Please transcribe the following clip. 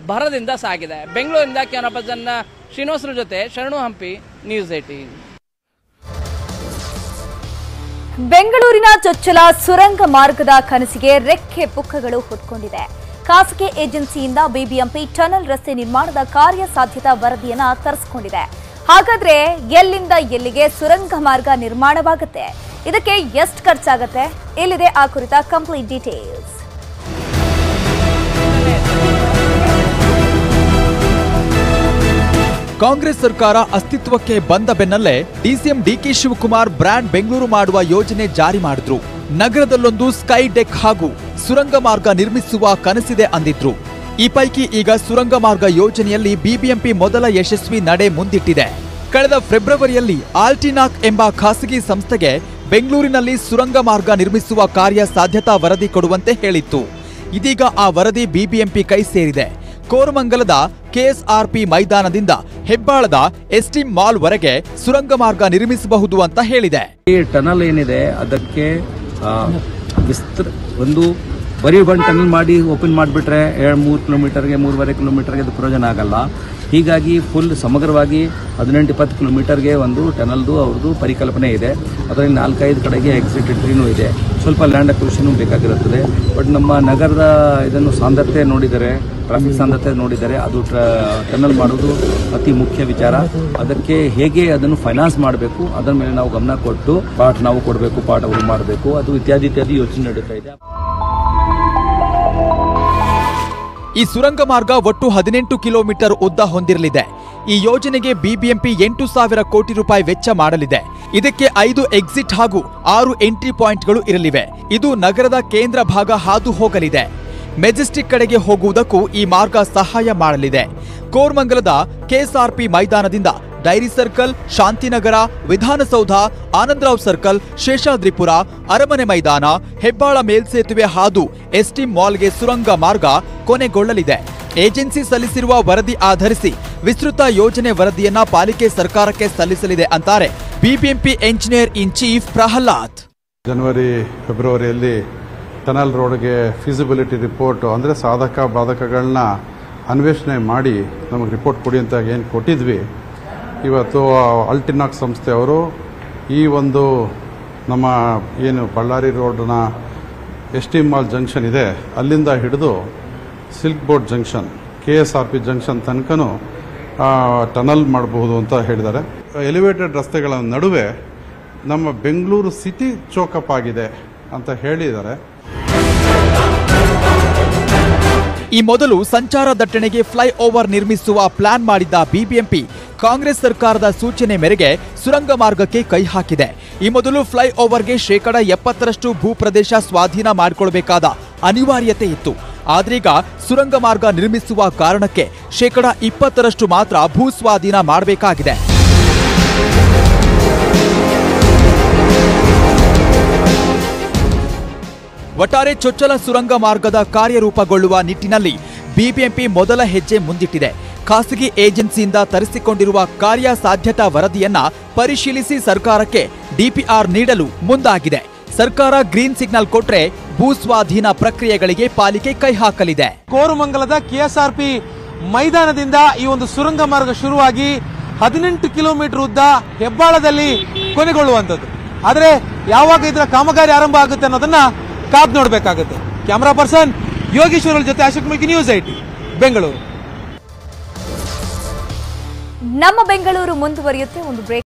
ಭರದಿಂದ ಸಾಗಿದೆ ಬೆಂಗಳೂರಿಂದ ಕ್ಯಾನಪ್ಪ ಜನ್ನ ಶ್ರೀನಿವಾಸರ ಜೊತೆ ಶರಣು ಹಂಪಿ ನ್ಯೂಸ್ ಏಟೀನ್ ಬೆಂಗಳೂರಿನ ಚೊಚ್ಚಲ ಸುರಂಗ ಮಾರ್ಗದ ಕನಸಿಗೆ ರೆಕ್ಕೆ ಪುಕ್ಕಗಳು ಹೊತ್ಕೊಂಡಿದೆ ಖಾಸಗಿ ಏಜೆನ್ಸಿಯಿಂದ ಬಿಬಿಎಂಪಿ ಟನಲ್ ರಸ್ತೆ ನಿರ್ಮಾಣದ ಕಾರ್ಯಸಾಧ್ಯತಾ ವರದಿಯನ್ನ ತರಿಸಿಕೊಂಡಿದೆ ಹಾಗಾದ್ರೆ ಎಲ್ಲಿಂದ ಎಲ್ಲಿಗೆ ಸುರಂಗ ಮಾರ್ಗ ನಿರ್ಮಾಣವಾಗುತ್ತೆ ಇದಕ್ಕೆ ಎಷ್ಟು ಖರ್ಚಾಗತ್ತೆ ಇಲ್ಲಿದೆ ಆ ಕುರಿತ ಕಂಪ್ಲೀಟ್ ಡೀಟೇಲ್ಸ್ ಕಾಂಗ್ರೆಸ್ ಸರ್ಕಾರ ಅಸ್ತಿತ್ವಕ್ಕೆ ಬಂದ ಬೆನ್ನಲ್ಲೇ DCM DK Shivakumar brand Bengaluru ಮಾಡುವ ಯೋಜನೆ ಜಾರಿ ಮಾಡಿದ್ರು ನಗರದಲ್ಲೊಂದು ಸ್ಕೈ ಡೆಕ್ ಹಾಗೂ ಸುರಂಗ ಮಾರ್ಗ ನಿರ್ಮಿಸುವ ಕನಸಿದೆ ಅಂದಿದ್ರು ಈ ಪೈಕಿ ಈಗ ಸುರಂಗ ಮಾರ್ಗ ಯೋಜನೆಯಲ್ಲಿ ಬಿಬಿಎಂಪಿ ಮೊದಲ ಯಶಸ್ವಿ ನಡೆ ಮುಂದಿಟ್ಟಿದೆ ಕಳೆದ ಫೆಬ್ರವರಿಯಲ್ಲಿ ಆಲ್ಟಿನಾಕ್ ಎಂಬ ಖಾಸಗಿ ಸಂಸ್ಥೆಗೆ ಬೆಂಗಳೂರಿನಲ್ಲಿ ಸುರಂಗ ಮಾರ್ಗ ನಿರ್ಮಿಸುವ ಕಾರ್ಯ ಸಾಧ್ಯತಾ ವರದಿ ಕೊಡುವಂತೆ ಹೇಳಿತ್ತು ಇದೀಗ ಆ ವರದಿ ಬಿಬಿಎಂಪಿ ಕೈ ಸೇರಿದೆ ಕೋರಮಂಗಲದ ಕೆಎಸ್ಆರ್ಪಿ ಮೈದಾನದಿಂದ ಹೆಬ್ಬಾಳದ ಎಸ್ಟಿ ಮಾಲ್ ವರೆಗೆ ಸುರಂಗ ಮಾರ್ಗ ನಿರ್ಮಿಸಬಹುದು ಅಂತ ಹೇಳಿದೆ ಈ ಟನಲ್ ಏನಿದೆ ಅದಕ್ಕೆ ಆ, ವಿಸ್ತ್ರ ಒಂದು ಬರೀ ಒಂದು ಟನಲ್ ಮಾಡಿ ಓಪನ್ ಮಾಡಿಬಿಟ್ರೆ ಎರಡು ಮೂರು ಕಿಲೋಮೀಟರ್ಗೆ ಮೂರುವರೆ ಕಿಲೋಮೀಟರ್ಗೆ ಅದು ಪ್ರಯೋಜನ ಆಗಲ್ಲ ಹೀಗಾಗಿ ಫುಲ್ ಸಮಗ್ರವಾಗಿ ಹದಿನೆಂಟು ಇಪ್ಪತ್ತು ಕಿಲೋಮೀಟರ್ಗೆ ಒಂದು ಟನಲ್ದು ಅವ್ರದ್ದು ಪರಿಕಲ್ಪನೆ ಇದೆ ಅದರಲ್ಲಿ ನಾಲ್ಕೈದು ಕಡೆಗೆ ಎಕ್ಸಿಟ್ ಎಂಟ್ರಿನೂ ಇದೆ ಸ್ವಲ್ಪ ಲ್ಯಾಂಡ್ ಅಕ್ವಿಷನು ಬೇಕಾಗಿರುತ್ತದೆ ಬಟ್ ನಮ್ಮ ನಗರದ ಇದನ್ನು ಸಾಂದ್ರತೆ ನೋಡಿದರೆ ಟ್ರಾಫಿಕ್ ಸಾಂದ್ರತೆ ನೋಡಿದರೆ ಅದು ಟನಲ್ ಮಾಡೋದು ಅತಿ ಮುಖ್ಯ ವಿಚಾರ ಅದಕ್ಕೆ ಹೇಗೆ ಅದನ್ನು ಫೈನಾನ್ಸ್ ಮಾಡಬೇಕು ಅದರ ಮೇಲೆ ನಾವು ಗಮನ ಕೊಟ್ಟು ಪಾಠ ನಾವು ಕೊಡಬೇಕು ಪಾಠ ಅವರು ಮಾಡಬೇಕು ಅದು ಇತ್ಯಾದಿ ಇತ್ಯಾದಿ ಯೋಚನೆ ನಡೀತಾ ಇದೆ ಈ ಸುರಂಗ ಮಾರ್ಗ ಒಟ್ಟು ಹದಿನೆಂಟು ಕಿಲೋಮೀಟರ್ ಉದ್ದ ಹೊಂದಿರಲಿದೆ ಈ ಯೋಜನೆಗೆ ಬಿಬಿಎಂಪಿ ಎಂಟು ಸಾವಿರ ಕೋಟಿ ರೂಪಾಯಿ ವೆಚ್ಚ ಮಾಡಲಿದೆ ಇದಕ್ಕೆ ಐದು ಎಕ್ಸಿಟ್ ಹಾಗೂ ಆರು ಎಂಟ್ರಿ ಪಾಯಿಂಟ್ಗಳು ಇರಲಿವೆ ಇದು ನಗರದ ಕೇಂದ್ರ ಭಾಗ ಹಾದು ಹೋಗಲಿದೆ ಮೆಜೆಸ್ಟಿಕ್ ಕಡೆಗೆ ಹೋಗುವುದಕ್ಕೂ ಈ ಮಾರ್ಗ ಸಹಾಯ ಮಾಡಲಿದೆ ಕೋರ್ಮಂಗಲದ ಕೆಎಸ್ಆರ್ಪಿ ಮೈದಾನದಿಂದ dairy circle Shantinagar Vidhana Soudha Anandrao circle Seshadripuram ಅರಮನೆ ಮೈದಾನ ಹೆಬ್ಬಾಳ ಮೇಲ್ಸೇತುವೆ ಹಾದು ಎಸ್ಟಿ ಮಾಲ್ಗೆ ಸುರಂಗ ಮಾರ್ಗ ಕೊನೆಗೊಳ್ಳಲಿದೆ ಏಜೆನ್ಸಿ ಸಲ್ಲಿಸಿರುವ ವರದಿ ಆಧರಿಸಿ ವಿಸ್ತೃತ ಯೋಜನೆ ವರದಿಯನ್ನ ಪಾಲಿಕೆ ಸರ್ಕಾರಕ್ಕೆ ಸಲ್ಲಿಸಲಿದೆ ಅಂತಾರೆ BBMP engineer in chief Prahlad ಜನವರಿ ಫೆಬ್ರವರಿಯಲ್ಲಿ ಟನಲ್ ರೋಡ್ಗೆ ಫೀಸಿಬಿಲಿಟಿ ರಿಪೋರ್ಟ್ ಅಂದರೆ ಸಾಧಕ ಬಾಧಕಗಳನ್ನ ಅನ್ವೇಷಣೆ ಮಾಡಿ ನಮಗೆ ರಿಪೋರ್ಟ್ ಕೊಡಿ ಅಂತ ಏನು ಕೊಟ್ಟಿದ್ವಿ ಇವತ್ತು ಅಲ್ಟಿನಾಕ್ ಸಂಸ್ಥೆಯವರು ಈ ಒಂದು ನಮ್ಮ ಏನು ಬಳ್ಳಾರಿ ರೋಡ್ನ ಎಸ್ ಟಿ ಮಾಲ್ ಜಂಕ್ಷನ್ ಇದೆ ಅಲ್ಲಿಂದ ಹಿಡಿದು silk board junction K S R P junction ತನಕನೂ ಟನಲ್ ಮಾಡಬಹುದು ಅಂತ ಹೇಳಿದ್ದಾರೆ ಎಲಿವೇಟೆಡ್ ರಸ್ತೆಗಳ ನಡುವೆ ನಮ್ಮ ಬೆಂಗಳೂರು ಸಿಟಿ ಚೋಕಪ್ ಆಗಿದೆ ಅಂತ ಹೇಳಿದ್ದಾರೆ ಈ ಮೊದಲು ಸಂಚಾರ ದಟ್ಟಣೆಗೆ ಫ್ಲೈ ಓವರ್ ನಿರ್ಮಿಸುವ ಪ್ಲಾನ್ ಮಾಡಿದ್ದ ಬಿಬಿಎಂಪಿ ಕಾಂಗ್ರೆಸ್ ಸರ್ಕಾರದ ಸೂಚನೆ ಮೇರೆಗೆ ಸುರಂಗ ಮಾರ್ಗಕ್ಕೆ ಕೈ ಹಾಕಿದೆ ಈ ಮೊದಲು ಫ್ಲೈ ಓವರ್ಗೆ ಶೇಕಡ ಎಪ್ಪತ್ತರಷ್ಟು ಭೂಪ್ರದೇಶ ಸ್ವಾಧೀನ ಮಾಡಿಕೊಳ್ಬೇಕಾದ ಅನಿವಾರ್ಯತೆ ಇತ್ತು ಆದ್ರೀಗ ಸುರಂಗ ಮಾರ್ಗ ನಿರ್ಮಿಸುವ ಕಾರಣಕ್ಕೆ ಶೇಕಡ ಇಪ್ಪತ್ತರಷ್ಟು ಮಾತ್ರ ಭೂ ಸ್ವಾಧೀನ ಮಾಡಬೇಕಾಗಿದೆ ಒಟ್ಟಾರೆ ಚೊಚ್ಚಲ ಸುರಂಗ ಮಾರ್ಗದ ಕಾರ್ಯರೂಪಗೊಳ್ಳುವ ನಿಟ್ಟಿನಲ್ಲಿ ಬಿಬಿಎಂಪಿ ಮೊದಲ ಹೆಜ್ಜೆ ಮುಂದಿಟ್ಟಿದೆ ಖಾಸಗಿ ಏಜೆನ್ಸಿಯಿಂದ ತರಿಸಿಕೊಂಡಿರುವ ಕಾರ್ಯಸಾಧ್ಯತಾ ವರದಿಯನ್ನ ಪರಿಶೀಲಿಸಿ ಸರ್ಕಾರಕ್ಕೆ ಡಿಪಿಆರ್ ನೀಡಲು ಮುಂದಾಗಿದೆ ಸರ್ಕಾರ ಗ್ರೀನ್ ಸಿಗ್ನಲ್ ಕೊಟ್ರೆ ಭೂ ಸ್ವಾಧೀನ ಪ್ರಕ್ರಿಯೆಗಳಿಗೆ ಪಾಲಿಕೆ ಕೈ ಹಾಕಲಿದೆ ಕೋರಮಂಗಲದ ಕೆಎಸ್ಆರ್ಪಿ ಮೈದಾನದಿಂದ ಈ ಒಂದು ಸುರಂಗ ಮಾರ್ಗ ಶುರುವಾಗಿ ಹದಿನೆಂಟು ಕಿಲೋಮೀಟರ್ ಉದ್ದ ಹೆಬ್ಬಾಳದಲ್ಲಿ ಕೊನೆಗೊಳ್ಳುವಂಥದ್ದು ಆದರೆ ಯಾವಾಗ ಇದರ ಕಾಮಗಾರಿ ಆರಂಭ ಆಗುತ್ತೆ ಅನ್ನೋದನ್ನ ಕಾದ್ ನೋಡಬೇಕಾಗುತ್ತೆ ಕ್ಯಾಮರಾ ಪರ್ಸನ್ ಯೋಗೇಶ್ವರ ಜೊತೆ ಅಶೋಕ್ ಮುಖಿ ನ್ಯೂಸ್ ಐಟಿ ಬೆಂಗಳೂರು ನಮ್ಮ ಬೆಂಗಳೂರು ಮುಂದುವರಿಯುತ್ತೆ ಒಂದು ಬ್ರೇಕ್